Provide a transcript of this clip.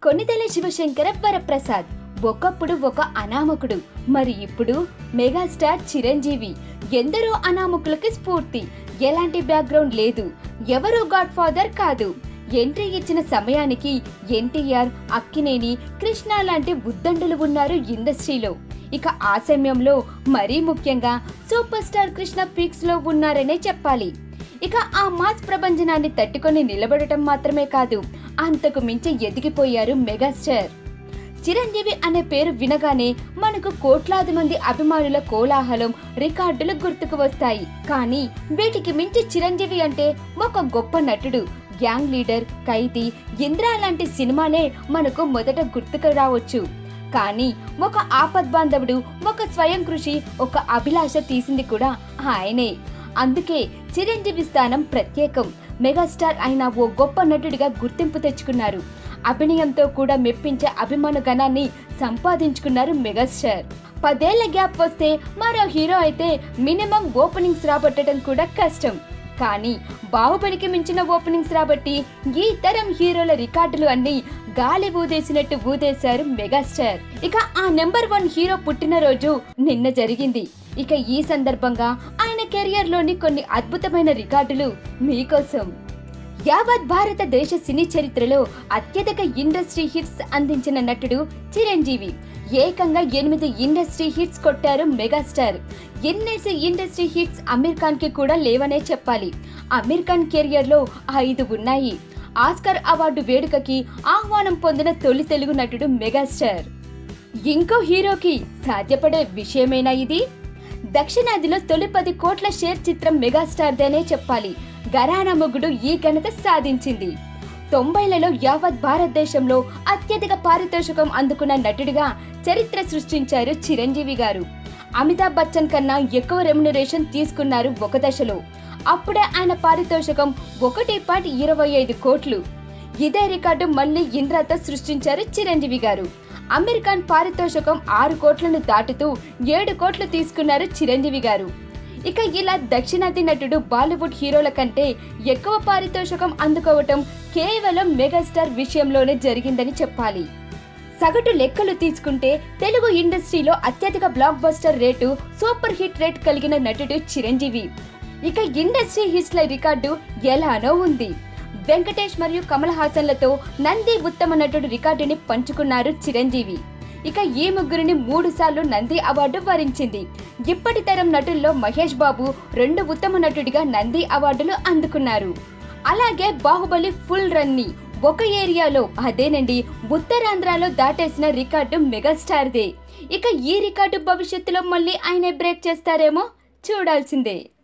కొనిదెల శివశంకర వరప్రసాద్ ఒకప్పుడు ఒక అనామకుడు మరి ఇప్పుడు మెగాస్టార్ చిరంజీవి ఎందరో అనామకులకి స్ఫూర్తి ఎలాంటి బ్యాక్గ్రౌండ్ లేదు ఎవరూ గాడ్ ఫాదర్ కాదు ఎంట్రీ ఇచ్చిన సమయానికి ఎన్టీఆర్ అక్కినేని కృష్ణ లాంటి ఉద్దండులు ఉన్నారు ఇండస్ట్రీలో ఇక ఆ సమయంలో మరీ ముఖ్యంగా సూపర్ స్టార్ కృష్ణ పీక్స్ లో ఉన్నారనే చెప్పాలి ఇక ఆ మాస్ ప్రభంజనాన్ని తట్టుకొని నిలబడటం మాత్రమే కాదు అంతకు మించి ఎదిగిపోయారు మెగాస్టార్ చిరంజీవి అనే పేరు వినగానే మనకు కోట్లాది మంది అభిమానుల కోలాహలం రికార్డులు గుర్తుకు వస్తాయి కానీ వీటికి మించి చిరంజీవి అంటే ఒక గొప్ప నటుడు గ్యాంగ్ లీడర్ ఖైదీ ఇంద్రా లాంటి సినిమాలే మనకు మొదట గుర్తుకు రావచ్చు కానీ ఒక ఆపద్బాంధవుడు ఒక స్వయం కృషి ఒక అభిలాష తీసింది కూడా ఆయనే అందుకే చిరంజీవి స్థానం ప్రత్యేకం మెగాస్టార్ అయిన ఓ గొప్ప నటుడిగా గుర్తింపు తెచ్చుకున్నారు అభినయంతో కూడా మెప్పించే అభిమాన గణాన్ని సంపాదించుకున్నారు మెగాస్టార్ పదేళ్ల గ్యాప్ వస్తే మరో హీరో అయితే మినిమం ఓపెనింగ్స్ రాబట్టడం కూడా కష్టం కానీ బాహుబలికి మించిన ఓపెనింగ్స్ రాబట్టి ఈ తరం హీరోల రికార్డులు అన్ని గాలి ఊదేసినట్టు ఊదేశారు మెగాస్టార్ ఇక ఆ నెంబర్ వన్ హీరో పుట్టినరోజు నిన్న జరిగింది ఇక ఈ సందర్భంగా ఆయన కెరియర్ లోని కొన్ని అద్భుతమైన రికార్డులు మీకోసం యావత్ భారతదేశ సినీ చరిత్రలో అత్యధిక ఇండస్ట్రీ హిట్స్ అందించిన నటుడు చిరంజీవి ఏకంగా ఎనిమిది ఇండస్ట్రీ హిట్స్ కొట్టారు మెగాస్టార్ ఎన్నేసి ఇండస్ట్రీ హిట్స్ అమీర్ ఖాన్ కి కూడా లేవనే చెప్పాలి అమీర్ ఖాన్ కెరియర్ లో ఐదు ఉన్నాయి ఆస్కర్ అవార్డు వేడుకకి ఆహ్వానం పొందిన తొలి తెలుగు నటుడు మెగాస్టార్ ఇంకో హీరోకి సాధ్యపడే విషయమేనా ఇది దక్షిణాదిలో తొలి పది కోట్ల షేర్ చిత్రం మెగాస్టార్దేనే చెప్పాలి గరానా మొగుడు ఈ ఘనత సాధించింది తొంభైలలో యావత్ భారతదేశంలో అత్యధిక పారితోషికం అందుకున్న నటుడిగా చరిత్ర సృష్టించారు చిరంజీవి గారు అమితాబ్ బచ్చన్ కన్నా ఎక్కువ రెమ్యునరేషన్ తీసుకున్నారు ఒక దశలో అప్పుడే ఆయన పారితోషికం ఒకటి పాటి ఇరవై ఐదు కోట్లు ఇదే రికార్డు మళ్ళీ ఇంద్రాతో సృష్టించారు చిరంజీవి గారు అమెరికన్ పారితోషికం ఆరు కోట్లను దాటుతూ ఏడు కోట్లు తీసుకున్నారు చిరంజీవి గారు ఇక ఇలా దక్షిణాది నటుడు బాలీవుడ్ హీరోల కంటే ఎక్కువ పారితోషికం అందుకోవటం కేవలం మెగాస్టార్ విషయంలోనే జరిగిందని చెప్పాలి సగటు లెక్కలు తీసుకుంటే తెలుగు ఇండస్ట్రీలో అత్యధిక blockbuster rate super hit rate కలిగిన నటుడు చిరంజీవి ఇక ఇండస్ట్రీ హిట్స్ల రికార్డు ఎలానో ఉంది వెంకటేష్ మరియు కమల్ హాసన్లతో నంది ఉత్తమ నటుడు రికార్డుని పంచుకున్నారు చిరంజీవి ఇక ఈ ముగ్గురిని మూడు సార్లు నంది అవార్డు వరించింది ఇప్పటి తరం నటుల్లో మహేష్ బాబు రెండు ఉత్తమ నటుడిగా నంది అవార్డులు అందుకున్నారు అలాగే బాహుబలి ఫుల్ రన్ని ఒక ఏరియాలో అదేనండి ఉత్తరాంధ్రలో దాటేసిన రికార్డు మెగాస్టార్దే ఇక ఈ రికార్డు భవిష్యత్తులో మళ్ళీ ఆయన బ్రేక్ చేస్తారేమో చూడాల్సిందే